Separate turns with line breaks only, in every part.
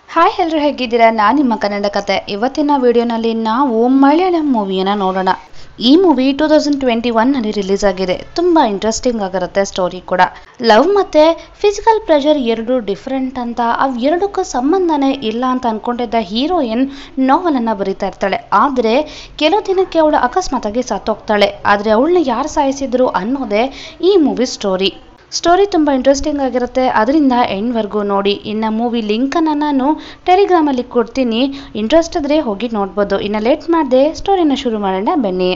hi ಎಲ್ಲರೂ ಹೇಗಿದ್ದೀರಾ ನಾನು ನಿಮ್ಮ ಕನ್ನಡ ಕತೆ ಇವತ್ತಿನ ವಿಡಿಯೋನಲ್ಲಿ ನಾವು ಮಲಯಾಳಂ ಮೂವಿಯನ್ನು ನೋಡೋಣ ಈ ಮೂವಿ ಟೂ ತೌಸಂಡ್ ಟ್ವೆಂಟಿ ಒನ್ನಲ್ಲಿ ರಿಲೀಸ್ ಆಗಿದೆ ತುಂಬ ಇಂಟ್ರೆಸ್ಟಿಂಗ್ ಆಗಿರುತ್ತೆ ಸ್ಟೋರಿ ಕೂಡ ಲವ್ ಮತ್ತು ಫಿಸಿಕಲ್ ಪ್ರೆಷರ್ ಎರಡು ಡಿಫ್ರೆಂಟ್ ಅಂತ ಅವು ಎರಡಕ್ಕೂ ಸಂಬಂಧನೇ ಇಲ್ಲ ಅಂತ ಅಂದ್ಕೊಂಡಿದ್ದ ಹೀರೋಯಿನ್ ನೋವಲನ್ನು ಬರೀತಾ ಇರ್ತಾಳೆ ಆದರೆ ಕೆಲವು ದಿನಕ್ಕೆ ಅವಳು ಅಕಸ್ಮಾತಾಗಿ ಸತ್ತೋಗ್ತಾಳೆ ಆದರೆ ಅವಳನ್ನ ಯಾರು ಸಾಯಿಸಿದ್ರು ಅನ್ನೋದೇ ಈ ಮೂವಿ ಸ್ಟೋರಿ ಸ್ಟೋರಿ ತುಂಬ ಇಂಟ್ರೆಸ್ಟಿಂಗ್ ಆಗಿರುತ್ತೆ ಅದರಿಂದ ಎಂಡ್ವರೆಗೂ ನೋಡಿ ಇನ್ನು ಮೂವಿ ಲಿಂಕನ್ನು ನಾನು ಟೆಲಿಗ್ರಾಮಲ್ಲಿ ಕೊಡ್ತೀನಿ ಇಂಟ್ರೆಸ್ಟ್ ಇದ್ರೆ ಹೋಗಿ ನೋಡ್ಬೋದು ಇನ್ನು ಲೇಟ್ ಮಾಡದೆ ಸ್ಟೋರಿನ ಶುರು ಮಾಡೋಣ ಬನ್ನಿ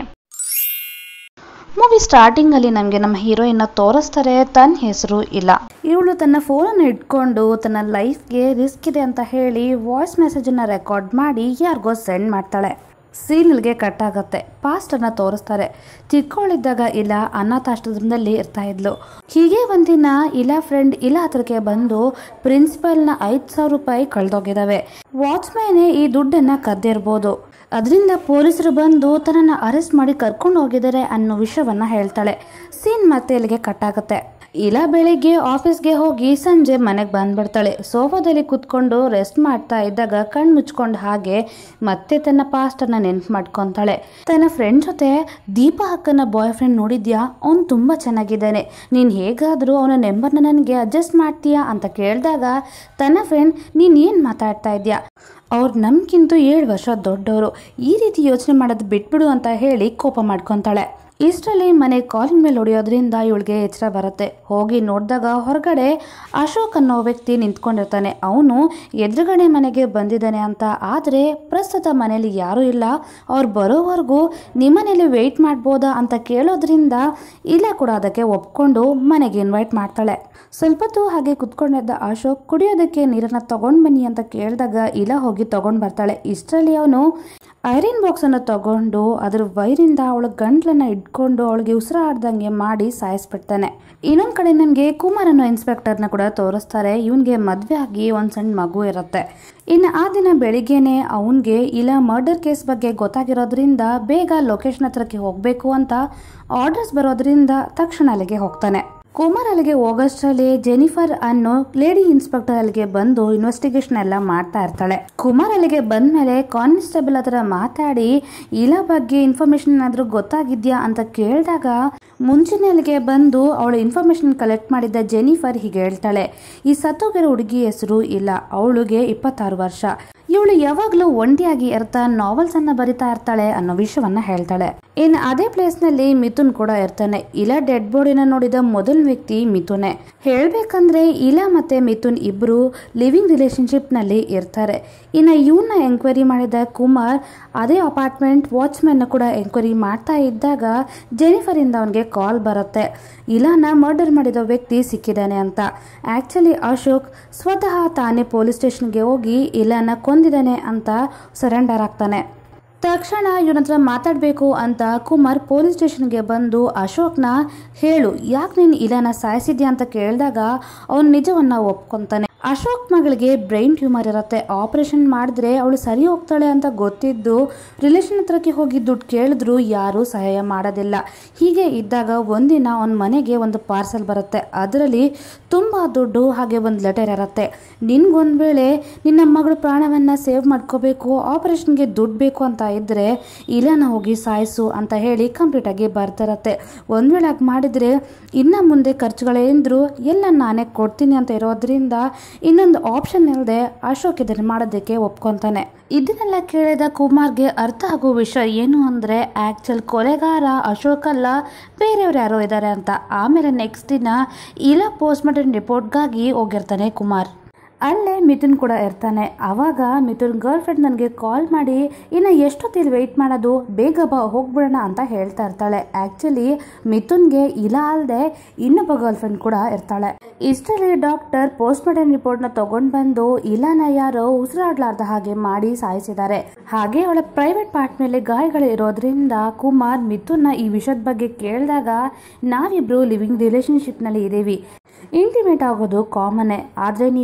ಮೂವಿ ಸ್ಟಾರ್ಟಿಂಗಲ್ಲಿ ನಮಗೆ ನಮ್ಮ ಹೀರೋಯಿನ್ನ ತೋರಿಸ್ತಾರೆ ತನ್ನ ಹೆಸರು ಇಲ್ಲ ಇವಳು ತನ್ನ ಫೋನನ್ನು ಇಟ್ಕೊಂಡು ತನ್ನ ಲೈಫ್ಗೆ ರಿಸ್ಕ್ ಇದೆ ಅಂತ ಹೇಳಿ ವಾಯ್ಸ್ ಮೆಸೇಜನ್ನು ರೆಕಾರ್ಡ್ ಮಾಡಿ ಯಾರಿಗೋ ಸೆಂಡ್ ಮಾಡ್ತಾಳೆ ಸೀರಿಯಲ್ಗೆ ಕಟ್ ಆಗುತ್ತೆ ಪಾಸ್ಟನ್ನು ತೋರಿಸ್ತಾರೆ ಚಿಕ್ಕವಳಿದ್ದಾಗ ಇಲ್ಲ ಅನಾಥಾಶ್ರಮದಲ್ಲಿ ಇರ್ತಾ ಇದ್ಲು ಹೀಗೆ ಒಂದಿನ ಇಲ್ಲ ಫ್ರೆಂಡ್ ಇಲ್ಲ ಹತ್ರಕ್ಕೆ ಬಂದು ಪ್ರಿನ್ಸಿಪಲ್ನ ಐದು ಸಾವಿರ ರೂಪಾಯಿ ಕಳೆದೋಗಿದ್ದಾವೆ ವಾಚ್ಮ್ಯಾನೇ ಈ ದುಡ್ಡನ್ನು ಕದ್ದಿರ್ಬೋದು ಅದರಿಂದ ಪೊಲೀಸರು ಬಂದು ತನ್ನನ್ನು ಅರೆಸ್ಟ್ ಮಾಡಿ ಕರ್ಕೊಂಡು ಹೋಗಿದ್ದಾರೆ ಅನ್ನೋ ವಿಷಯವನ್ನ ಹೇಳ್ತಾಳೆ ಸೀನ್ ಮತ್ತೆ ಇಲ್ಲಿಗೆ ಕಟ್ ಆಗುತ್ತೆ ಇಲ್ಲ ಬೆಳಿಗ್ಗೆ ಆಫೀಸ್ಗೆ ಹೋಗಿ ಸಂಜೆ ಮನೆಗೆ ಬಂದ್ಬಿಡ್ತಾಳೆ ಸೋಫಾದಲ್ಲಿ ಕುತ್ಕೊಂಡು ರೆಸ್ಟ್ ಮಾಡ್ತಾ ಇದ್ದಾಗ ಕಣ್ಣು ಮುಚ್ಕೊಂಡು ಹಾಗೆ ಮತ್ತೆ ತನ್ನ ಪಾಸ್ಟನ್ನ ನೆನ್ಪು ಮಾಡ್ಕೊತಾಳೆ ತನ್ನ ಫ್ರೆಂಡ್ ಜೊತೆ ದೀಪ ಅಕ್ಕನ ಬಾಯ್ ಫ್ರೆಂಡ್ ನೋಡಿದ್ಯಾ ಅವ್ನು ತುಂಬ ಚೆನ್ನಾಗಿದ್ದಾನೆ ನೀನು ಹೇಗಾದರೂ ಅವನ ನಂಬರ್ನ ನನಗೆ ಅಡ್ಜಸ್ಟ್ ಮಾಡ್ತೀಯಾ ಅಂತ ಕೇಳಿದಾಗ ತನ್ನ ಫ್ರೆಂಡ್ ನೀನು ಏನು ಮಾತಾಡ್ತಾ ಇದೆಯಾ ಅವ್ರು ನಮ್ಗಿಂತೂ ಏಳು ವರ್ಷ ದೊಡ್ಡವರು ಈ ರೀತಿ ಯೋಚನೆ ಮಾಡೋದು ಬಿಟ್ಬಿಡು ಅಂತ ಹೇಳಿ ಕೋಪ ಮಾಡ್ಕೊತಾಳೆ ಇಷ್ಟರಲ್ಲಿ ಮನೆ ಕಾಲಿನ ಮೇಲೆ ಹೊಡೆಯೋದ್ರಿಂದ ಇವಳಿಗೆ ಎಚ್ಚರ ಬರುತ್ತೆ ಹೋಗಿ ನೋಡಿದಾಗ ಹೊರಗಡೆ ಅಶೋಕ್ ಅನ್ನೋ ವ್ಯಕ್ತಿ ನಿಂತ್ಕೊಂಡಿರ್ತಾನೆ ಅವನು ಎದುರುಗಡೆ ಮನೆಗೆ ಬಂದಿದ್ದಾನೆ ಅಂತ ಆದರೆ ಪ್ರಸ್ತುತ ಮನೇಲಿ ಯಾರೂ ಇಲ್ಲ ಅವ್ರು ಬರೋವರೆಗೂ ನಿಮ್ಮನೇಲಿ ವೆಯ್ಟ್ ಮಾಡ್ಬೋದಾ ಅಂತ ಕೇಳೋದ್ರಿಂದ ಇಲ್ಲ ಕೂಡ ಅದಕ್ಕೆ ಒಪ್ಕೊಂಡು ಮನೆಗೆ ಇನ್ವೈಟ್ ಮಾಡ್ತಾಳೆ ಸ್ವಲ್ಪ ಹೊತ್ತು ಹಾಗೆ ಕುತ್ಕೊಂಡಿದ್ದ ಅಶೋಕ್ ಕುಡಿಯೋದಕ್ಕೆ ನೀರನ್ನು ತಗೊಂಡು ಬನ್ನಿ ಅಂತ ಕೇಳಿದಾಗ ಇಲ್ಲ ಹೋಗಿ ತಗೊಂಡು ಬರ್ತಾಳೆ ಇಷ್ಟರಲ್ಲಿ ಅವನು ಐರನ್ ಬಾಕ್ಸನ್ನು ತಗೊಂಡು ಅದ್ರ ವೈರಿಂದ ಅವಳ ಗಂಟ್ಲನ್ನ ಇಟ್ಕೊಂಡು ಅವಳಿಗೆ ಉಸಿರಾಡ್ದಂಗೆ ಮಾಡಿ ಸಾಯಿಸ್ಬಿಡ್ತಾನೆ ಇನ್ನೊಂದು ಕಡೆ ನನಗೆ ಕುಮಾರ್ ಅನ್ನೋ ಇನ್ಸ್ಪೆಕ್ಟರ್ನ ಕೂಡ ತೋರಿಸ್ತಾರೆ ಇವನಿಗೆ ಮದುವೆ ಆಗಿ ಒಂದು ಸಣ್ಣ ಮಗು ಇರುತ್ತೆ ಇನ್ನು ಆ ದಿನ ಬೆಳಿಗ್ಗೆನೆ ಅವನಿಗೆ ಇಲ್ಲ ಮರ್ಡರ್ ಕೇಸ್ ಬಗ್ಗೆ ಗೊತ್ತಾಗಿರೋದ್ರಿಂದ ಬೇಗ ಲೊಕೇಶನ್ ಹತ್ರಕ್ಕೆ ಹೋಗಬೇಕು ಅಂತ ಆರ್ಡರ್ಸ್ ಬರೋದ್ರಿಂದ ತಕ್ಷಣ ಅಲ್ಲಿಗೆ ಹೋಗ್ತಾನೆ ಕುಮಾರ್ ಅಲ್ಲಿಗೆ ಹೋಗೋಷ್ಟರಲ್ಲಿ ಜೆನಿಫರ್ ಅನ್ನೋ ಲೇಡಿ ಇನ್ಸ್ಪೆಕ್ಟರ್ ಅಲ್ಲಿಗೆ ಬಂದು ಇನ್ವೆಸ್ಟಿಗೇಷನ್ ಎಲ್ಲ ಮಾಡ್ತಾ ಇರ್ತಾಳೆ ಕುಮಾರ್ ಅಲ್ಲಿಗೆ ಬಂದ್ಮೇಲೆ ಕಾನ್ಸ್ಟೇಬಲ್ ಹತ್ರ ಮಾತಾಡಿ ಇಲ್ಲ ಬಗ್ಗೆ ಇನ್ಫಾರ್ಮೇಶನ್ ಏನಾದರೂ ಗೊತ್ತಾಗಿದ್ಯಾ ಅಂತ ಕೇಳಿದಾಗ ಮುಂಚಿನ ಅಲ್ಲಿಗೆ ಬಂದು ಅವಳು ಇನ್ಫಾರ್ಮೇಶನ್ ಕಲೆಕ್ಟ್ ಮಾಡಿದ್ದ ಜೆನಿಫರ್ ಹೀಗೆ ಹೇಳ್ತಾಳೆ ಈ ಸತ್ತೋಗಿರೋ ಹುಡುಗಿ ಹೆಸರು ಇಲ್ಲ ಅವಳಿಗೆ ಇಪ್ಪತ್ತಾರು ವರ್ಷ ಇವಳು ಯಾವಾಗಲೂ ಒಂಟಿಯಾಗಿ ಇರ್ತಾ ನಾವೆಲ್ಸ್ ಅನ್ನ ಬರಿತಾ ಇರ್ತಾಳೆ ಅನ್ನೋ ವಿಷಯವನ್ನ ಹೇಳ್ತಾಳೆ ಇನ್ನು ಅದೇ ಪ್ಲೇಸ್ ನಲ್ಲಿ ಮಿಥುನ್ ಕೂಡ ಇರ್ತಾನೆ ಇಲ್ಲ ಡೆಡ್ ಬಾಡಿನ ನೋಡಿದ ಮೊದಲ ವ್ಯಕ್ತಿ ಮಿಥುನೆ ಹೇಳ್ಬೇಕಂದ್ರೆ ಇಲ್ಲ ಮತ್ತೆ ಮಿಥುನ್ ಇಬ್ರು ಲಿವಿಂಗ್ ರಿಲೇಶನ್ಶಿಪ್ ನಲ್ಲಿ ಇರ್ತಾರೆ ಇನ್ನು ಇವನ್ನ ಎಂಕ್ವೈರಿ ಮಾಡಿದ ಕುಮಾರ್ ಅದೇ ಅಪಾರ್ಟ್ಮೆಂಟ್ ವಾಚ್ಮ್ಯಾನ್ ಕೂಡ ಎಂಕ್ವೈರಿ ಮಾಡ್ತಾ ಇದ್ದಾಗ ಜೆನಿಫರ್ ಇಂದ ಅವನಿಗೆ ಕಾಲ್ ಬರುತ್ತೆ ಇಲಾನ ಮರ್ಡರ್ ಮಾಡಿದ ವ್ಯಕ್ತಿ ಸಿಕ್ಕಿದ್ದಾನೆ ಅಂತ ಆಕ್ಚುಲಿ ಅಶೋಕ್ ಸ್ವತಃ ತಾನೇ ಪೊಲೀಸ್ ಸ್ಟೇಷನ್ಗೆ ಹೋಗಿ ಇಲಾನ ಕೊಂದಿದ್ದಾನೆ ಅಂತ ಸರೆಂಡರ್ ಆಗ್ತಾನೆ ತಕ್ಷಣ ಇವನ ಹತ್ರ ಮಾತಾಡಬೇಕು ಅಂತ ಕುಮಾರ್ ಪೊಲೀಸ್ ಸ್ಟೇಷನ್ಗೆ ಬಂದು ಅಶೋಕ್ನ ಹೇಳು ಯಾಕೆ ನೀನು ಇಲಾನ ಸಾಯಿಸಿದ್ಯಾ ಅಂತ ಕೇಳಿದಾಗ ಅವನು ನಿಜವನ್ನ ಒಪ್ಕೊತಾನೆ ಅಶೋಕ್ ಮಗಳಿಗೆ ಬ್ರೈನ್ ಟ್ಯೂಮರ್ ಇರುತ್ತೆ ಆಪರೇಷನ್ ಮಾಡಿದ್ರೆ ಅವಳು ಸರಿ ಹೋಗ್ತಾಳೆ ಅಂತ ಗೊತ್ತಿದ್ದು ರಿಲೇಷನ್ ಹತ್ರಕ್ಕೆ ಹೋಗಿ ದುಡ್ಡು ಕೇಳಿದ್ರು ಯಾರೂ ಸಹಾಯ ಮಾಡೋದಿಲ್ಲ ಹೀಗೆ ಇದ್ದಾಗ ಒಂದಿನ ಅವನ ಮನೆಗೆ ಒಂದು ಪಾರ್ಸಲ್ ಬರುತ್ತೆ ಅದರಲ್ಲಿ ತುಂಬ ದುಡ್ಡು ಹಾಗೆ ಒಂದು ಲೆಟರ್ ಇರುತ್ತೆ ನಿನ್ಗೊಂದು ವೇಳೆ ನಿನ್ನ ಮಗಳು ಪ್ರಾಣವನ್ನು ಸೇವ್ ಮಾಡ್ಕೋಬೇಕು ಆಪರೇಷನ್ಗೆ ದುಡ್ಡು ಬೇಕು ಅಂತ ಇದ್ದರೆ ಇಲ್ಲನ ಹೋಗಿ ಸಾಯಿಸು ಅಂತ ಹೇಳಿ ಕಂಪ್ಲೀಟಾಗಿ ಬರ್ತಿರತ್ತೆ ಒಂದು ವೇಳೆ ಹಾಗೆ ಮಾಡಿದರೆ ಇನ್ನು ಮುಂದೆ ಖರ್ಚುಗಳೇಂದ್ರು ಎಲ್ಲ ನಾನೇ ಕೊಡ್ತೀನಿ ಅಂತ ಇರೋದ್ರಿಂದ ಇನ್ನೊಂದು ಆಪ್ಷನ್ ಇಲ್ಲದೆ ಅಶೋಕ್ ಇದನ್ನು ಮಾಡೋದಕ್ಕೆ ಒಪ್ಕೊತಾನೆ ಇದನ್ನೆಲ್ಲ ಕೇಳಿದ ಕುಮಾರ್ಗೆ ಅರ್ಥ ಆಗೋ ವಿಷಯ ಏನು ಅಂದರೆ ಆ್ಯಕ್ಚುಲ್ ಕೊಲೆಗಾರ ಅಶೋಕ್ ಅಲ್ಲ ಬೇರೆಯವ್ರು ಯಾರೋ ಇದ್ದಾರೆ ಅಂತ ಆಮೇಲೆ ನೆಕ್ಸ್ಟ್ ದಿನ ಇಲ್ಲ ಪೋಸ್ಟ್ ಮಾರ್ಟಮ್ ರಿಪೋರ್ಟ್ಗಾಗಿ ಹೋಗಿರ್ತಾನೆ ಕುಮಾರ್ ಅಲ್ಲೇ ಮಿಥುನ್ ಕೂಡ ಇರ್ತಾನೆ ಆವಾಗ ಮಿಥುನ್ ಗರ್ಲ್ ಫ್ರೆಂಡ್ ನನಗೆ ಕಾಲ್ ಮಾಡಿ ಇನ್ನು ಎಷ್ಟೊತ್ತಿಲ್ಲಿ ವೆಯ್ಟ್ ಮಾಡೋದು ಬೇಗ ಬಾ ಹೋಗ್ಬಿಡೋಣ ಅಂತ ಹೇಳ್ತಾ ಇರ್ತಾಳೆ ಆ್ಯಕ್ಚುಲಿ ಮಿಥುನ್ಗೆ ಇಲ್ಲ ಅಲ್ಲದೆ ಇನ್ನೊಬ್ಬ ಗರ್ಲ್ ಫ್ರೆಂಡ್ ಕೂಡ ಇರ್ತಾಳೆ ಇಷ್ಟರಲ್ಲಿ ಡಾಕ್ಟರ್ ಪೋಸ್ಟ್ ಮಾರ್ಟಮ್ ರಿಪೋರ್ಟ್ನ ತಗೊಂಡು ಬಂದು ಇಲಾನ ಯಾರೋ ಉಸಿರಾಡ್ಲಾರ್ದ ಹಾಗೆ ಮಾಡಿ ಸಾಯಿಸಿದ್ದಾರೆ ಹಾಗೆ ಅವಳ ಪ್ರೈವೇಟ್ ಪಾರ್ಟ್ ಮೇಲೆ ಗಾಯಗಳು ಇರೋದ್ರಿಂದ ಕುಮಾರ್ ಮಿಥುನ್ನ ಈ ವಿಷಯದ ಬಗ್ಗೆ ಕೇಳಿದಾಗ ನಾವಿಬ್ರು ಲಿವಿಂಗ್ ರಿಲೇಶನ್ಶಿಪ್ನಲ್ಲಿ ಇದ್ದೀವಿ ಇಂಟಿಮೇಟ್ ಆಗೋದು ಕಾಮನ್ನೇ ಆದರೆ ನೀವು ನನ್ನ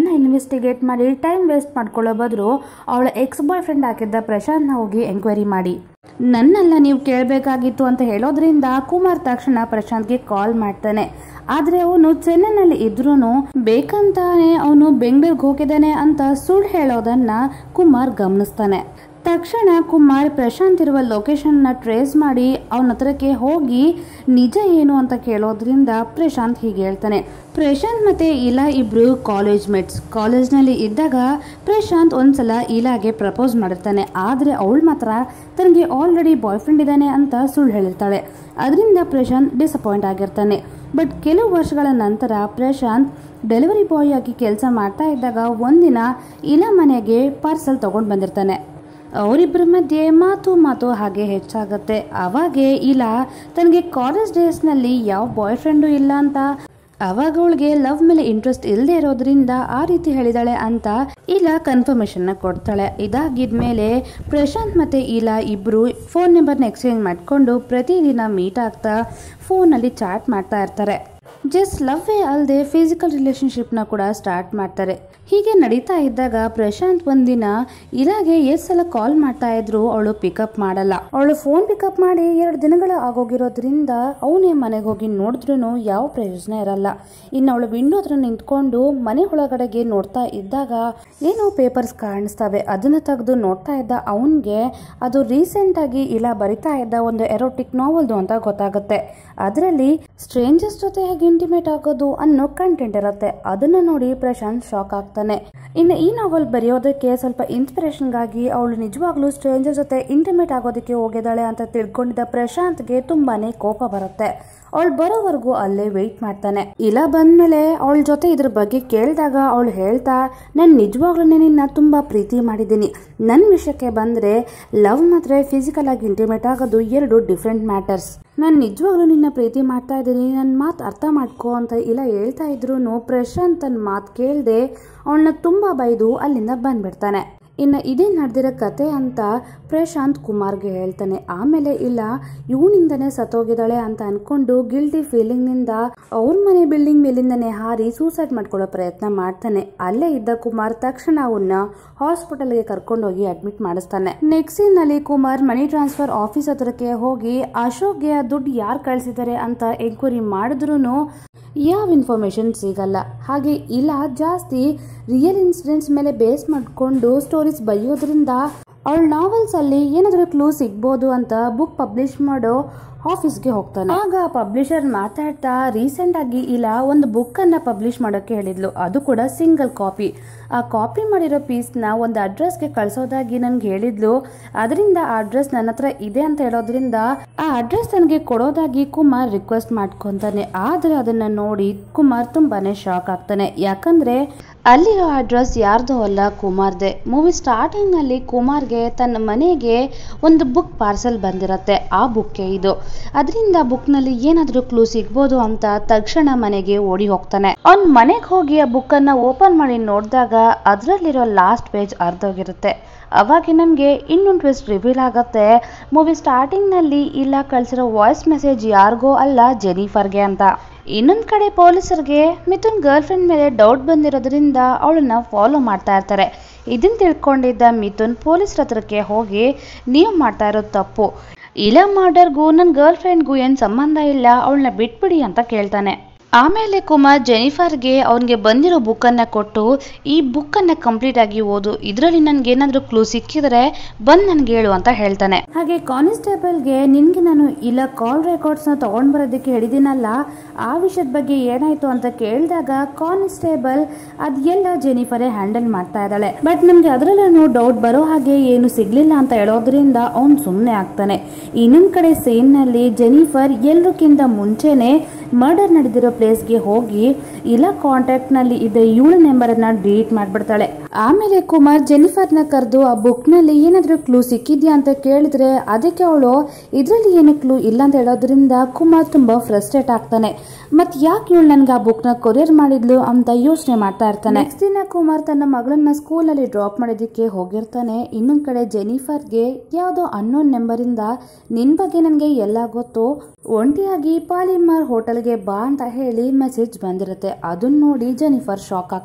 ನನ್ನ ಇನ್ವೆಸ್ಟಿಗೇಟ್ ಮಾಡಿ ಟೈಮ್ ವೇಸ್ಟ್ ಮಾಡ್ಕೊಳ್ಳೋ ಬದಲು ಅವಳ ಎಕ್ಸ್ ಬಾಯ್ ಫ್ರೆಂಡ್ ಹಾಕಿದ್ದ ಪ್ರಶಾಂತ್ನ ಹೋಗಿ ಎಂಕ್ವೈರಿ ಮಾಡಿ ನನ್ನೆಲ್ಲ ನೀವು ಕೇಳಬೇಕಾಗಿತ್ತು ಅಂತ ಹೇಳೋದ್ರಿಂದ ಕುಮಾರ್ ತಕ್ಷಣ ಪ್ರಶಾಂತ್ಗೆ ಕಾಲ್ ಮಾಡ್ತಾನೆ ಆದ್ರೆ ಅವನು ಚೆನ್ನೈನಲ್ಲಿ ಇದ್ರೂ ಬೇಕಂತಾನೆ ಅವನು ಬೆಂಗಳೂರಿಗೆ ಹೋಗಿದ್ದಾನೆ ಅಂತ ಸುಳ್ಳು ಹೇಳೋದನ್ನ ಕುಮಾರ್ ಗಮನಿಸ್ತಾನೆ ತಕ್ಷಣ ಕುಮಾರ್ ಪ್ರಶಾಂತ್ ಇರುವ ಲೊಕೇಶನ್ನ ಟ್ರೇಸ್ ಮಾಡಿ ಅವನ ಹತ್ರಕ್ಕೆ ಹೋಗಿ ನಿಜ ಏನು ಅಂತ ಕೇಳೋದ್ರಿಂದ ಪ್ರಶಾಂತ್ ಹೀಗೆ ಹೇಳ್ತಾನೆ ಪ್ರಶಾಂತ್ ಮತ್ತೆ ಇಲಾ ಇಬ್ರು ಕಾಲೇಜ್ ಮೇಟ್ಸ್ ಕಾಲೇಜ್ನಲ್ಲಿ ಇದ್ದಾಗ ಪ್ರಶಾಂತ್ ಒಂದ್ಸಲ ಇಲಾಗೆ ಪ್ರಪೋಸ್ ಮಾಡಿರ್ತಾನೆ ಆದರೆ ಅವಳು ಮಾತ್ರ ತನಗೆ ಆಲ್ರೆಡಿ ಬಾಯ್ ಫ್ರೆಂಡ್ ಇದ್ದಾನೆ ಅಂತ ಸುಳ್ಳು ಹೇಳಿರ್ತಾಳೆ ಅದರಿಂದ ಪ್ರಶಾಂತ್ ಡಿಸಪಾಯಿಂಟ್ ಆಗಿರ್ತಾನೆ ಬಟ್ ಕೆಲವು ವರ್ಷಗಳ ನಂತರ ಪ್ರಶಾಂತ್ ಡೆಲಿವರಿ ಬಾಯ್ ಆಗಿ ಕೆಲಸ ಮಾಡ್ತಾ ಇದ್ದಾಗ ಒಂದಿನ ಇಲಾ ಮನೆಗೆ ಪಾರ್ಸಲ್ ತಗೊಂಡು ಬಂದಿರ್ತಾನೆ ಅವರಿಬ್ಬರ ಮಧ್ಯೆ ಮಾತು ಮಾತು ಹಾಗೆ ಹೆಚ್ಚಾಗುತ್ತೆ ಅವಾಗೆ ಇಲ್ಲ ತನಗೆ ಕಾಲೇಜ್ ಡೇಸ್ನಲ್ಲಿ ಯಾವ ಬಾಯ್ ಫ್ರೆಂಡು ಇಲ್ಲ ಅಂತ ಅವಾಗ ಅವಳಿಗೆ ಲವ್ ಮೇಲೆ ಇಂಟ್ರೆಸ್ಟ್ ಇಲ್ಲದೆ ಇರೋದ್ರಿಂದ ಆ ರೀತಿ ಹೇಳಿದಾಳೆ ಅಂತ ಇಲ್ಲ ಕನ್ಫರ್ಮೇಷನ್ನ ಕೊಡ್ತಾಳೆ ಇದಾಗಿದ್ಮೇಲೆ ಪ್ರಶಾಂತ್ ಮತ್ತೆ ಇಲ್ಲ ಇಬ್ರು ಫೋನ್ ನಂಬರ್ನ ಎಕ್ಸ್ಚೇಂಜ್ ಮಾಡಿಕೊಂಡು ಪ್ರತಿದಿನ ಮೀಟ್ ಆಗ್ತಾ ಫೋನಲ್ಲಿ ಚಾಟ್ ಮಾಡ್ತಾ ಇರ್ತಾರೆ ಜಸ್ಟ್ ಲವ್ವೇ ಅಲ್ಲದೆ ಫಿಸಿಕಲ್ ರಿಲೇಶನ್ಶಿಪ್ನ ಕೂಡ ಸ್ಟಾರ್ಟ್ ಮಾಡ್ತಾರೆ ಹೀಗೆ ನಡೀತಾ ಇದ್ದಾಗ ಪ್ರಶಾಂತ್ ಒಂದಿನ ಇಲಾಗೆ ಎಷ್ಟು ಸಲ ಕಾಲ್ ಮಾಡ್ತಾ ಇದ್ರು ಅವಳು ಪಿಕಪ್ ಮಾಡಲ್ಲ ಅವಳು ಫೋನ್ ಪಿಕಪ್ ಮಾಡಿ ಎರಡು ದಿನಗಳು ಆಗೋಗಿರೋದ್ರಿಂದ ಅವನೇ ಮನೆಗೆ ಹೋಗಿ ನೋಡಿದ್ರು ಯಾವ ಪ್ರಯೋಜನ ಇರಲ್ಲ ಇನ್ನು ಅವಳು ವಿಂಡೋ ಹತ್ರ ನಿಂತ್ಕೊಂಡು ಮನೆ ಒಳಗಡೆಗೆ ನೋಡ್ತಾ ಇದ್ದಾಗ ಏನೋ ಪೇಪರ್ಸ್ ಕಾಣಿಸ್ತವೆ ಅದನ್ನ ತೆಗೆದು ನೋಡ್ತಾ ಇದ್ದ ಅವನಿಗೆ ಅದು ರೀಸೆಂಟ್ ಆಗಿ ಇಲ್ಲ ಬರಿತಾ ಇದ್ದ ಒಂದು ಎರೋಟಿಕ್ ನಾವಲ್ದು ಅಂತ ಗೊತ್ತಾಗುತ್ತೆ ಅದರಲ್ಲಿ ಸ್ಟ್ರೇಂಜರ್ಸ್ ಜೊತೆ ಹೇಗೆ ಇಂಟಿಮೇಟ್ ಆಗೋದು ಅನ್ನೋ ಕಂಟೆಂಟ್ ಇರುತ್ತೆ ಅದನ್ನ ನೋಡಿ ಪ್ರಶಾಂತ್ ಶಾಕ್ ಆಗ್ತಾನೆ ಇನ್ನು ಈ ನಾವಲ್ ಬರೆಯೋದಕ್ಕೆ ಸ್ವಲ್ಪ ಇನ್ಸ್ಪಿರೇಷನ್ಗಾಗಿ ಅವಳು ನಿಜವಾಗ್ಲೂ ಸ್ಟ್ರೇಂಜರ್ ಜೊತೆ ಇಂಟಿಮೇಟ್ ಆಗೋದಕ್ಕೆ ಹೋಗಿದ್ದಾಳೆ ಅಂತ ತಿಳ್ಕೊಂಡಿದ್ದ ಪ್ರಶಾಂತ್ಗೆ ತುಂಬಾನೇ ಕೋಪ ಬರುತ್ತೆ ಅವಳು ಬರೋವರೆಗೂ ಅಲ್ಲೇ ವೆಯ್ಟ್ ಮಾಡ್ತಾನೆ ಇಲ್ಲ ಬಂದ್ಮೇಲೆ ಅವಳ ಜೊತೆ ಇದ್ರ ಬಗ್ಗೆ ಕೇಳಿದಾಗ ಅವಳು ಹೇಳ್ತಾ ನಾನು ನಿಜವಾಗ್ಲೂ ನಿನ್ನ ತುಂಬಾ ಪ್ರೀತಿ ಮಾಡಿದ್ದೀನಿ ನನ್ನ ವಿಷಯಕ್ಕೆ ಬಂದ್ರೆ ಲವ್ ಮಾತ್ರ ಫಿಸಿಕಲ್ ಆಗಿ ಇಂಟಿಮೇಟ್ ಆಗೋದು ಎರಡು ಡಿಫ್ರೆಂಟ್ ಮ್ಯಾಟರ್ಸ್ ನಾನು ನಿಜವಾಗ್ಲೂ ನಿನ್ನ ಪ್ರೀತಿ ಮಾಡ್ತಾ ಇದ್ದೀನಿ ನನ್ನ ಮಾತು ಅರ್ಥ ಮಾಡ್ಕೋ ಅಂತ ಇಲ್ಲ ಹೇಳ್ತಾ ಇದ್ರು ಪ್ರಶಾಂತ್ ತನ್ನ ಮಾತು ಕೇಳದೆ ಅವಳನ್ನ ತುಂಬಾ ಬೈದು ಅಲ್ಲಿಂದ ಬಂದ್ಬಿಡ್ತಾನೆ ಇನ್ನು ಇದೇ ನಡೆದಿರೋ ಕತೆ ಅಂತ ಪ್ರಶಾಂತ್ ಕುಮಾರ್ಗೆ ಹೇಳ್ತಾನೆ ಆಮೇಲೆ ಇಲ್ಲ ಇವನಿಂದನೇ ಸತ್ತೋಗಿದ್ದಾಳೆ ಅಂತ ಅನ್ಕೊಂಡು ಗಿಲ್ಟಿ ಫೀಲಿಂಗ್ನಿಂದ ಅವ್ರ ಮನೆ ಬಿಲ್ಡಿಂಗ್ ಮೇಲಿಂದನೇ ಹಾರಿ ಸೂಸೈಡ್ ಮಾಡ್ಕೊಳ್ಳೋ ಪ್ರಯತ್ನ ಮಾಡ್ತಾನೆ ಅಲ್ಲೇ ಇದ್ದ ಕುಮಾರ್ ತಕ್ಷಣ ಅವನ್ನ ಹಾಸ್ಪಿಟಲ್ಗೆ ಕರ್ಕೊಂಡೋಗಿ ಅಡ್ಮಿಟ್ ಮಾಡಿಸ್ತಾನೆ ನೆಕ್ಸ್ಟ್ ಸೀನ್ ನಲ್ಲಿ ಕುಮಾರ್ ಮನಿ ಟ್ರಾನ್ಸ್ಫರ್ ಆಫೀಸ್ ಹತ್ರಕ್ಕೆ ಹೋಗಿ ಅಶೋಕ್ಗೆ ಆ ದುಡ್ಡು ಯಾರು ಕಳಿಸಿದ್ದಾರೆ ಅಂತ ಎಂಕ್ವೈರಿ ಮಾಡಿದ್ರು ಯಾವ ಇನ್ಫಾರ್ಮೇಶನ್ ಸಿಗಲ್ಲ ಹಾಗೆ ಇಲ್ಲ ಜಾಸ್ತಿ ರಿಯಲ್ ಇನ್ಸಿಡೆಂಟ್ಸ್ ಮೇಲೆ ಬೇಸ್ ಮಾಡಿಕೊಂಡು ಸ್ಟೋರೀಸ್ ಬರೆಯೋದ್ರಿಂದ ಅವಳ ನಾವೆಲ್ಸ್ ಅಲ್ಲಿ ಏನಾದರೂ ಕ್ಲೂ ಸಿಗ್ಬೋದು ಅಂತ ಬುಕ್ ಪಬ್ಲಿಷ್ ಮಾಡೋ ಆಫೀಸ್ಗೆ ಹೋಗ್ತಾನೆ ಆಗ ಪಬ್ಲಿಷರ್ ಮಾತಾಡ್ತಾ ರೀಸೆಂಟ್ ಆಗಿ ಇಲ್ಲ ಒಂದು ಬುಕ್ ಅನ್ನ ಪಬ್ಲಿಷ್ ಮಾಡೋಕೆ ಹೇಳಿದ್ಲು ಅದು ಕೂಡ ಸಿಂಗಲ್ ಕಾಪಿ ಆ ಕಾಪಿ ಮಾಡಿರೋ ಪೀಸ್ನ ಒಂದು ಅಡ್ರೆಸ್ಗೆ ಕಳ್ಸೋದಾಗಿ ನನ್ಗೆ ಹೇಳಿದ್ಲು ಅದರಿಂದ ಆ ಅಡ್ರೆಸ್ ನನ್ನ ಹತ್ರ ಇದೆ ಅಂತ ಹೇಳೋದ್ರಿಂದ ಆ ಅಡ್ರೆಸ್ ನನಗೆ ಕೊಡೋದಾಗಿ ಕುಮಾರ್ ರಿಕ್ವೆಸ್ಟ್ ಮಾಡ್ಕೊಂತಾನೆ ಆದ್ರೆ ಅದನ್ನ ನೋಡಿ ಕುಮಾರ್ ತುಂಬಾನೇ ಶಾಕ್ ಆಗ್ತಾನೆ ಯಾಕಂದ್ರೆ ಅಲ್ಲಿರೋ ಅಡ್ರೆಸ್ ಯಾರ್ದೋ ಅಲ್ಲ ಕುಮಾರ್ದೆ ಮೂವಿ ಸ್ಟಾರ್ಟಿಂಗ್ ನಲ್ಲಿ ಕುಮಾರ್ಗೆ ತನ್ನ ಮನೆಗೆ ಒಂದು ಬುಕ್ ಪಾರ್ಸೆಲ್ ಬಂದಿರತ್ತೆ ಆ ಬುಕ್ಕೆ ಇದು ಅದರಿಂದ ಬುಕ್ ನಲ್ಲಿ ಏನಾದ್ರೂ ಕ್ಲೂ ಸಿಗ್ಬೋದು ಅಂತ ತಕ್ಷಣ ಮನೆಗೆ ಓಡಿ ಹೋಗ್ತಾನೆ ಅವ್ನ್ ಮನೆಗೆ ಹೋಗಿ ಆ ಬುಕ್ ಅನ್ನ ಓಪನ್ ಮಾಡಿ ನೋಡಿದಾಗ ಅದರಲ್ಲಿರೋ ಲಾಸ್ಟ್ ಪೇಜ್ ಅರ್ಧೋಗಿರುತ್ತೆ ಅವಾಗ ನಮಗೆ ಇನ್ನೊಂದು ಟ್ವಿಸ್ಟ್ ರಿವೀಲ್ ಆಗುತ್ತೆ ಮೂವಿ ಸ್ಟಾರ್ಟಿಂಗ್ನಲ್ಲಿ ಇಲ್ಲ ಕಳಿಸಿರೋ ವಾಯ್ಸ್ ಮೆಸೇಜ್ ಯಾರಿಗೋ ಅಲ್ಲ ಜೆನಿಫರ್ಗೆ ಅಂತ ಇನ್ನೊಂದು ಕಡೆ ಪೊಲೀಸರಿಗೆ ಮಿಥುನ್ ಗರ್ಲ್ ಫ್ರೆಂಡ್ ಮೇಲೆ ಡೌಟ್ ಬಂದಿರೋದ್ರಿಂದ ಅವಳನ್ನ ಫಾಲೋ ಮಾಡ್ತಾ ಇರ್ತಾರೆ ಇದನ್ನ ತಿಳ್ಕೊಂಡಿದ್ದ ಮಿಥುನ್ ಪೊಲೀಸರ ಹತ್ರಕ್ಕೆ ಹೋಗಿ ನೀವು ಮಾಡ್ತಾ ಇರೋದು ತಪ್ಪು ಇಲ್ಲ ಮರ್ಡರ್ಗೂ ನನ್ನ ಗರ್ಲ್ ಫ್ರೆಂಡ್ಗೂ ಏನು ಸಂಬಂಧ ಇಲ್ಲ ಅವಳನ್ನ ಬಿಟ್ಬಿಡಿ ಅಂತ ಕೇಳ್ತಾನೆ ಆಮೇಲೆ ಕುಮಾರ್ ಜೆನಿಫರ್ಗೆ ಅವನಿಗೆ ಬಂದಿರೋ ಬುಕ್ಕನ್ನು ಕೊಟ್ಟು ಈ ಬುಕ್ಕನ್ನು ಕಂಪ್ಲೀಟ್ ಆಗಿ ಓದು ಇದರಲ್ಲಿ ನನಗೆ ಏನಾದರೂ ಕ್ಲೂ ಸಿಕ್ಕಿದ್ರೆ ಬಂದು ನನಗೆ ಹೇಳು ಅಂತ ಹೇಳ್ತಾನೆ ಹಾಗೆ ಕಾನಿಸ್ಟೇಬಲ್ಗೆ ನಿನ್ಗೆ ನಾನು ಇಲ್ಲ ಕಾಲ್ ರೆಕಾರ್ಡ್ಸ್ನ ತಗೊಂಡ್ ಬರೋದಕ್ಕೆ ಹೇಳಿದ್ದೀನಲ್ಲ ಆ ವಿಷಯದ ಬಗ್ಗೆ ಏನಾಯ್ತು ಅಂತ ಕೇಳಿದಾಗ ಕಾನಿಸ್ಟೇಬಲ್ ಅದೆಲ್ಲ ಜೆನಿಫರೇ ಹ್ಯಾಂಡಲ್ ಮಾಡ್ತಾ ಇದ್ದಾಳೆ ಬಟ್ ನಮ್ಗೆ ಅದರಲ್ಲೂ ಡೌಟ್ ಬರೋ ಹಾಗೆ ಏನು ಸಿಗ್ಲಿಲ್ಲ ಅಂತ ಹೇಳೋದ್ರಿಂದ ಅವ್ನು ಸುಮ್ಮನೆ ಆಗ್ತಾನೆ ಇನ್ನೊಂದ್ ಕಡೆ scene ನಲ್ಲಿ ಜೆನಿಫರ್ ಎಲ್ರಕ್ಕಿಂತ ಮುಂಚೆನೆ ಮರ್ಡರ್ ನಡೆದಿರೋ ಪ್ಲೇಸ್ಗೆ ಹೋಗಿ ಇಲ್ಲ ಕಾಂಟ್ಯಾಕ್ಟ್ ನಲ್ಲಿ ಇದ್ದ ಇವಳ ನಂಬರ್ ಅನ್ನ ಡಿಲೀಟ್ ಮಾಡ್ಬಿಡ್ತಾಳೆ ಆಮೇಲೆ ಕುಮಾರ್ ಜೆನಿಫರ್ನ ಕರೆದು ಆ ಬುಕ್ ನಲ್ಲಿ ಏನಾದ್ರೂ ಕ್ಲೂ ಸಿಕ್ಕಿದ್ಯಾ ಅಂತ ಕೇಳಿದ್ರೆ ಅದಕ್ಕೆ ಅವಳು ಇದ್ರಲ್ಲಿ ಏನು ಕ್ಲೂ ಇಲ್ಲ ಅಂತ ಹೇಳೋದ್ರಿಂದ ಕುಮಾರ್ ತುಂಬಾ ಫ್ರಸ್ಟ್ರೇಟ್ ಆಗ್ತಾನೆ ಮತ್ ಯಾಕೆ ಇವಳು ನನ್ಗೆ ಆ ಬುಕ್ ನ ಕೊರಿಯರ್ ಮಾಡಿದ್ಲು ಅಂತ ಯೋಚನೆ ಮಾಡ್ತಾ ಇರ್ತಾನೆ ನೆಕ್ಸ್ಟ್ ದಿನ ಕುಮಾರ್ ತನ್ನ ಮಗಳನ್ನ ಸ್ಕೂಲ್ ಅಲ್ಲಿ ಡ್ರಾಪ್ ಮಾಡೋದಕ್ಕೆ ಹೋಗಿರ್ತಾನೆ ಇನ್ನೊಂದ್ ಕಡೆ ಜೆನಿಫರ್ಗೆ ಯಾವುದೋ ಅನ್ನೋನ್ ನಂಬರಿಂದ ನಿನ್ ಬಗ್ಗೆ ನನಗೆ ಎಲ್ಲ ಗೊತ್ತು ಒಂಟಿಯಾಗಿ ಪಾಲಿಮರ್ ಹೋಟೆಲ್ಗೆ ಬಾ ಅಂತ ಹೇಳಿ ಮೆಸೇಜ್ ಬಂದಿರುತ್ತೆ ಅದನ್ನ ನೋಡಿ ಜೆನಿಫರ್ ಶಾಕ್ ಆಗ್ತಾಳೆ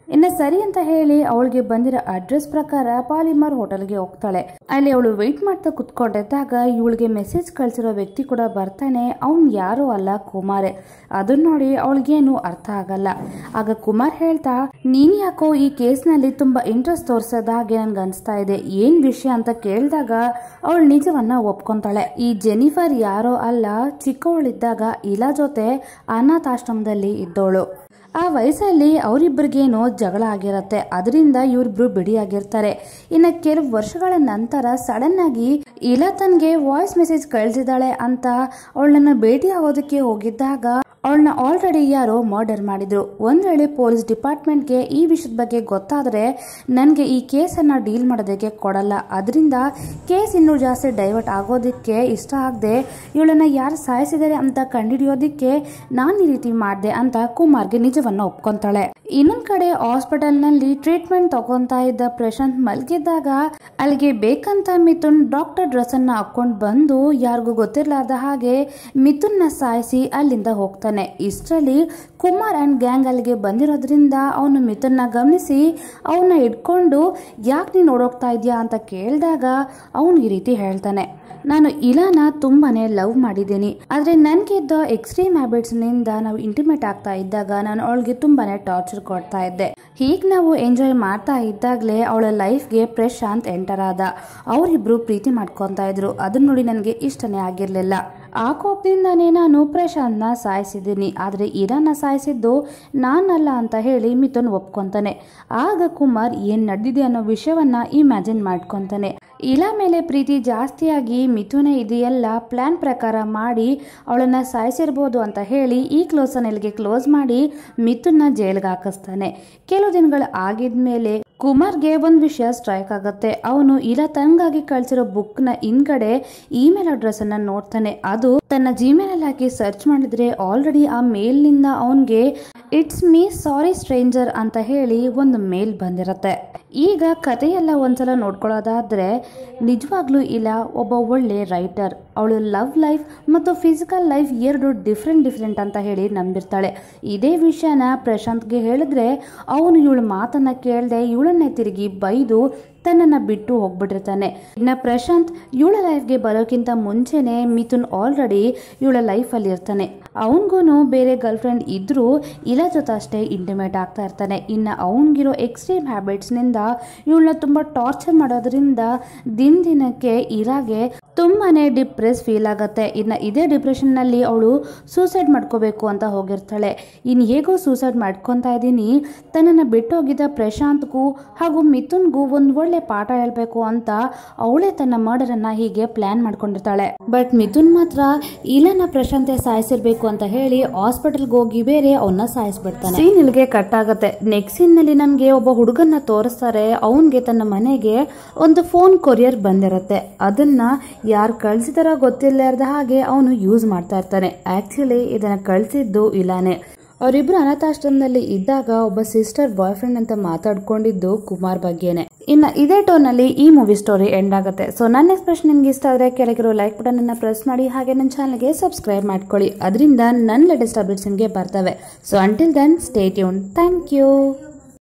ಇನ್ನು ಸರಿ ಅಂತ ಹೇಳಿ ಅವಳಿಗೆ ಬಂದಿರೋ ಅಡ್ರೆಸ್ ಪ್ರಕಾರ ಪಾಲಿಮರ್ ಹೋಟೆಲ್ಗೆ ಹೋಗ್ತಾಳೆ ಅಲ್ಲಿ ಅವಳು ವೆಯ್ಟ್ ಮಾಡ್ತಾ ಕುತ್ಕೊಂಡಿದ್ದಾಗ ಇವಳಿಗೆ ಮೆಸೇಜ್ ಕಳ್ಸಿರೋ ವ್ಯಕ್ತಿ ಕೂಡ ಬರ್ತಾನೆ ಅವ್ನು ಯಾರೂ ಅಲ್ಲ ಕುಮಾರೇ ಅದನ್ನ ನೋಡಿ ಅವಳಿಗೇನು ಅರ್ಥ ಆಗಲ್ಲ ಆಗ ಕುಮಾರ್ ಹೇಳ್ತಾ ನೀನ್ ಯಾಕೋ ಈ ಕೇಸ್ನಲ್ಲಿ ತುಂಬಾ ಇಂಟ್ರೆಸ್ಟ್ ತೋರ್ಸೋದ ಹಾಗೆ ನನ್ಗೆ ಅನ್ಸ್ತಾ ಇದೆ ಏನ್ ವಿಷಯ ಅಂತ ಕೇಳಿದಾಗ ಅವಳು ನಿಜವನ್ನ ಒಪ್ಕೊಂತಾಳೆ ಈ ಜೆನಿಫರ್ ಯಾರೋ ಅಲ್ಲ ಚಿಕ್ಕವಳಿದ್ದಾಗ ಇಲಾ ಜೊತೆ ಅನಾಥಾಶ್ರಮದಲ್ಲಿ ಇದ್ದವಳು ಆ ವಯಸ್ಸಲ್ಲಿ ಅವರಿಬ್ಬರಿಗೇನೋ ಜಗಳ ಆಗಿರತ್ತೆ ಅದರಿಂದ ಇವರಿಬ್ರು ಬಿಡಿಯಾಗಿರ್ತಾರೆ ಇನ್ನು ಕೆಲವು ವರ್ಷಗಳ ನಂತರ ಸಡನ್ ಆಗಿ ಇಲಾ ತನ್ಗೆ ವಾಯ್ಸ್ ಮೆಸೇಜ್ ಕಳಿಸಿದಾಳೆ ಅಂತ ಅವಳನ್ನ ಭೇಟಿ ಆಗೋದಕ್ಕೆ ಹೋಗಿದ್ದಾಗ ಅವಳನ್ನ ಆಲ್ರೆಡಿ ಯಾರೋ ಮರ್ಡರ್ ಮಾಡಿದ್ರು ಒಂದ್ ವೇಳೆ ಪೊಲೀಸ್ ಡಿಪಾರ್ಟ್ಮೆಂಟ್ಗೆ ಈ ವಿಷಯದ ಬಗ್ಗೆ ಗೊತ್ತಾದ್ರೆ ನನಗೆ ಈ ಕೇಸನ್ನ ಡೀಲ್ ಮಾಡೋದಕ್ಕೆ ಕೊಡಲ್ಲ ಅದರಿಂದ ಕೇಸ್ ಇನ್ನೂ ಜಾಸ್ತಿ ಡೈವರ್ಟ್ ಆಗೋದಕ್ಕೆ ಇಷ್ಟ ಆಗದೆ ಇವಳನ್ನ ಯಾರು ಸಾಯಿಸಿದ್ದಾರೆ ಅಂತ ಕಂಡುಹಿಡಿಯೋದಕ್ಕೆ ನಾನು ಈ ರೀತಿ ಮಾಡಿದೆ ಅಂತ ಕುಮಾರ್ಗೆ ನಿಜವನ್ನ ಒಪ್ಕೊಂತಾಳೆ ಇನ್ನೊಂದ್ ಕಡೆ ಹಾಸ್ಪಿಟಲ್ನಲ್ಲಿ ಟ್ರೀಟ್ಮೆಂಟ್ ತಗೊಂತಾ ಇದ್ದ ಪ್ರಶಾಂತ್ ಮಲ್ಗಿದ್ದಾಗ ಅಲ್ಲಿಗೆ ಬೇಕಂತ ಮಿಥುನ್ ಡಾಕ್ಟರ್ ಡ್ರೆಸ್ ಅನ್ನ ಹಾಕೊಂಡು ಬಂದು ಯಾರಿಗೂ ಗೊತ್ತಿರ್ಲಾರ್ದ ಹಾಗೆ ಮಿಥುನ್ನ ಸಾಯಿಸಿ ಅಲ್ಲಿಂದ ಹೋಗ್ತಾನೆ ಇಷ್ಟರಲ್ಲಿ ಕುಮಾರ್ ಅಂಡ್ ಗ್ಯಾಂಗ್ ಅಲ್ಲಿಗೆ ಬಂದಿರೋದ್ರಿಂದ ಅವನು ಮಿಥುನ್ನ ಗಮನಿಸಿ ಅವನ್ನ ಹಿಡ್ಕೊಂಡು ಯಾಕೆ ನೀನು ಓಡೋಗ್ತಾ ಇದೆಯಾ ಅಂತ ಕೇಳಿದಾಗ ಅವನು ಈ ರೀತಿ ಹೇಳ್ತಾನೆ ನಾನು ಇಲಾನ ತುಂಬಾನೇ ಲವ್ ಮಾಡಿದ್ದೀನಿ ಆದ್ರೆ ನನ್ಗಿದ್ದ ಎಕ್ಸ್ಟ್ರೀಮ್ ಹ್ಯಾಬಿಟ್ಸ್ ನಿಂದ ನಾವು ಇಂಟಿಮೇಟ್ ಆಗ್ತಾ ಇದ್ದಾಗ ನಾನು ಅವಳಿಗೆ ತುಂಬಾನೇ ಟಾರ್ಚರ್ ಕೊಡ್ತಾ ಇದ್ದೆ ಹೀಗೆ ನಾವು ಎಂಜಾಯ್ ಮಾಡ್ತಾ ಇದ್ದಾಗಲೇ ಅವಳ ಲೈಫ್ಗೆ ಪ್ರಶಾಂತ್ ಎಂಟರ್ ಆದ ಅವರಿಬ್ರು ಪ್ರೀತಿ ಮಾಡ್ಕೊತಾ ಇದ್ರು ಅದನ್ನ ನೋಡಿ ನನಗೆ ಇಷ್ಟನೇ ಆಗಿರ್ಲಿಲ್ಲ ಆ ಕೋಪದಿಂದನೇ ನಾನು ಪ್ರಶಾಂತ್ನ ಸಾಯಿಸಿದ್ದೀನಿ ಆದರೆ ಇರಾನ ಸಾಯಿಸಿದ್ದು ನಾನಲ್ಲ ಅಂತ ಹೇಳಿ ಮಿಥುನ್ ಒಪ್ಕೊಂತಾನೆ ಆಗ ಕುಮಾರ್ ಏನ್ ನಡೆದಿದೆ ಅನ್ನೋ ವಿಷಯವನ್ನ ಇಮ್ಯಾಜಿನ್ ಮಾಡ್ಕೊಂತಾನೆ ಇಲಾ ಮೇಲೆ ಪ್ರೀತಿ ಜಾಸ್ತಿಯಾಗಿ ಮಿಥುನೆ ಇದೆಯೆಲ್ಲ ಪ್ಲಾನ್ ಪ್ರಕಾರ ಮಾಡಿ ಅವಳನ್ನ ಸಾಯಿಸಿರ್ಬೋದು ಅಂತ ಹೇಳಿ ಈ ಕ್ಲೋಸ್ ಇಲ್ಲಿಗೆ ಕ್ಲೋಸ್ ಮಾಡಿ ಮಿಥುನ್ನ ಜೈಲ್ಗೆ ಹಾಕಿಸ್ತಾನೆ ಕೆಲವು ದಿನಗಳು ಆಗಿದ್ಮೇಲೆ ಕುಮಾರ್ಗೆ ಒಂದು ವಿಷಯ ಸ್ಟ್ರೈಕ್ ಆಗುತ್ತೆ ಅವನು ಇಲ್ಲ ತನಗಾಗಿ ಕಳ್ಸಿರೋ ಬುಕ್ನ ಹಿಂದ್ಗಡೆ ಇಮೇಲ್ ಅಡ್ರೆಸ್ ಅನ್ನ ನೋಡ್ತಾನೆ ಅದು ತನ್ನ ಜಿಮೇಲ್ ಅಲ್ಲಿ ಹಾಕಿ ಸರ್ಚ್ ಮಾಡಿದ್ರೆ ಆಲ್ರೆಡಿ ಆ ಮೇಲ್ನಿಂದ ಅವನ್ಗೆ ಇಟ್ಸ್ ಮೀ ಸಾರಿ ಸ್ಟ್ರೇಂಜರ್ ಅಂತ ಹೇಳಿ ಒಂದು ಮೇಲ್ ಬಂದಿರತ್ತೆ ಈಗ ಕಥೆಯೆಲ್ಲ ಒಂದ್ಸಲ ನೋಡ್ಕೊಳ್ಳೋದಾದ್ರೆ ನಿಜವಾಗ್ಲೂ ಇಲ್ಲ ಒಬ್ಬ ಒಳ್ಳೆ ರೈಟರ್ ಅವಳು ಲವ್ ಲೈಫ್ ಮತ್ತು ಫಿಸಿಕಲ್ ಲೈಫ್ ಎರಡು ಡಿಫ್ರೆಂಟ್ ಡಿಫ್ರೆಂಟ್ ಅಂತ ಹೇಳಿ ನಂಬಿರ್ತಾಳೆ ಇದೇ ವಿಷಯನ ಪ್ರಶಾಂತ್ಗೆ ಹೇಳಿದ್ರೆ ಅವನು ಇವಳ ಮಾತನ್ನ ಕೇಳದೆ ಇವಳನ್ನೇ ತಿರುಗಿ ಬೈದು ತನ್ನನ್ನ ಬಿಟ್ಟು ಹೋಗ್ಬಿಟ್ಟಿರ್ತಾನೆ ಇನ್ನ ಪ್ರಶಾಂತ್ ಇವಳ ಲೈಫ್ಗೆ ಬರೋಕ್ಕಿಂತ ಮುಂಚೆನೆ ಮಿಥುನ್ ಆಲ್ರೆಡಿ ಇವಳ ಲೈಫಲ್ಲಿ ಇರ್ತಾನೆ ಅವನಿಗೂ ಬೇರೆ ಗರ್ಲ್ ಫ್ರೆಂಡ್ ಇದ್ರೂ ಇಲ್ಲ ಜೊತೆ ಅಷ್ಟೇ ಇಂಟಿಮೇಟ್ ಆಗ್ತಾ ಇರ್ತಾನೆ ಇನ್ನು ಅವನಿಗಿರೋ ಎಕ್ಸ್ಟ್ರೀಮ್ ಹ್ಯಾಬಿಟ್ಸ್ನಿಂದ ಇವಳನ್ನ ತುಂಬ ಟಾರ್ಚರ್ ಮಾಡೋದ್ರಿಂದ ದಿನ ದಿನಕ್ಕೆ ಇರಾಗೆ ತುಂಬಾನೇ ಡಿಪ್ರೆಸ್ ಫೀಲ್ ಆಗತ್ತೆ ಇನ್ನು ಇದೇ ಡಿಪ್ರೆಷನ್ನಲ್ಲಿ ಅವಳು ಸೂಸೈಡ್ ಮಾಡ್ಕೋಬೇಕು ಅಂತ ಹೋಗಿರ್ತಾಳೆ ಇನ್ನು ಹೇಗೋ ಸೂಸೈಡ್ ಮಾಡ್ಕೊತಾ ಇದ್ದೀನಿ ತನ್ನನ್ನು ಬಿಟ್ಟೋಗಿದ್ದ ಪ್ರಶಾಂತ್ಗೂ ಹಾಗೂ ಮಿಥುನ್ಗೂ ಒಂದು ಒಳ್ಳೆ ಪಾಠ ಹೇಳ್ಬೇಕು ಅಂತ ಅವಳೇ ತನ್ನ ಮರ್ಡರನ್ನ ಹೀಗೆ ಪ್ಲಾನ್ ಮಾಡ್ಕೊಂಡಿರ್ತಾಳೆ ಬಟ್ ಮಿಥುನ್ ಮಾತ್ರ ಇಲ್ಲನ ಪ್ರಶಾಂತೆ ಸಾಯಿಸಿರ್ಬೇಕು ಅಂತ ಹೇಳಿ ಹಾಸ್ಪಿಟಲ್ಗೆ ಹೋಗಿ ಬೇರೆ ಅವನ್ನ ಸಾಯಿಸ್ಬಿಡ್ತಾನೆ ಸೀನ್ ಇಲ್ಲಿಗೆ ಕಟ್ ಆಗತ್ತೆ ನೆಕ್ಸ್ಟ್ ಸೀನ್ ನಲ್ಲಿ ನಮ್ಗೆ ಒಬ್ಬ ಹುಡುಗನ್ನ ತೋರಿಸ್ತಾರೆ ಅವನ್ಗೆ ತನ್ನ ಮನೆಗೆ ಒಂದು ಫೋನ್ ಕೊರಿಯರ್ ಬಂದಿರುತ್ತೆ ಅದನ್ನ ಯಾರು ಕಳ್ಸಿದಾರೋ ಗೊತ್ತಿಲ್ಲಾರ್ದ ಹಾಗೆ ಅವನು ಯೂಸ್ ಮಾಡ್ತಾ ಇರ್ತಾನೆ ಆಕ್ಚುಲಿ ಇದನ್ನ ಕಳ್ಸಿದ್ದು ಇಲ್ಲಾನೆ ಅವರಿಬ್ರು ಅನಾಥಾಶ್ರಮದಲ್ಲಿ ಇದ್ದಾಗ ಒಬ್ಬ ಸಿಸ್ಟರ್ ಬಾಯ್ ಫ್ರೆಂಡ್ ಅಂತ ಮಾತಾಡ್ಕೊಂಡಿದ್ದು ಕುಮಾರ್ ಬಗ್ಗೆನೆ ಇನ್ನ ಇದೇ ಟೋನ್ ಅಲ್ಲಿ ಈ ಮೂವಿ ಸ್ಟೋರಿ ಎಂಡ್ ಆಗುತ್ತೆ ಸೊ ನನ್ನ ಎಕ್ಸ್ಪ್ರೆಷನ್ ನಿಮ್ಗೆ ಇಷ್ಟ ಆದ್ರೆ ಕೆಳಗಿರೋ ಲೈಕ್ ಬಟನ್ ಅನ್ನ ಪ್ರೆಸ್ ಮಾಡಿ ಹಾಗೆ ನನ್ನ ಚಾನಲ್ಗೆ ಸಬ್ಸ್ಕ್ರೈಬ್ ಮಾಡ್ಕೊಳ್ಳಿ ಅದರಿಂದ ನನ್ನ ಲೇಟೆಸ್ಟ್ ಅಪ್ಡೇಟ್ಸ್ ನಿಮಗೆ ಬರ್ತವೆ so until then stay tune thank you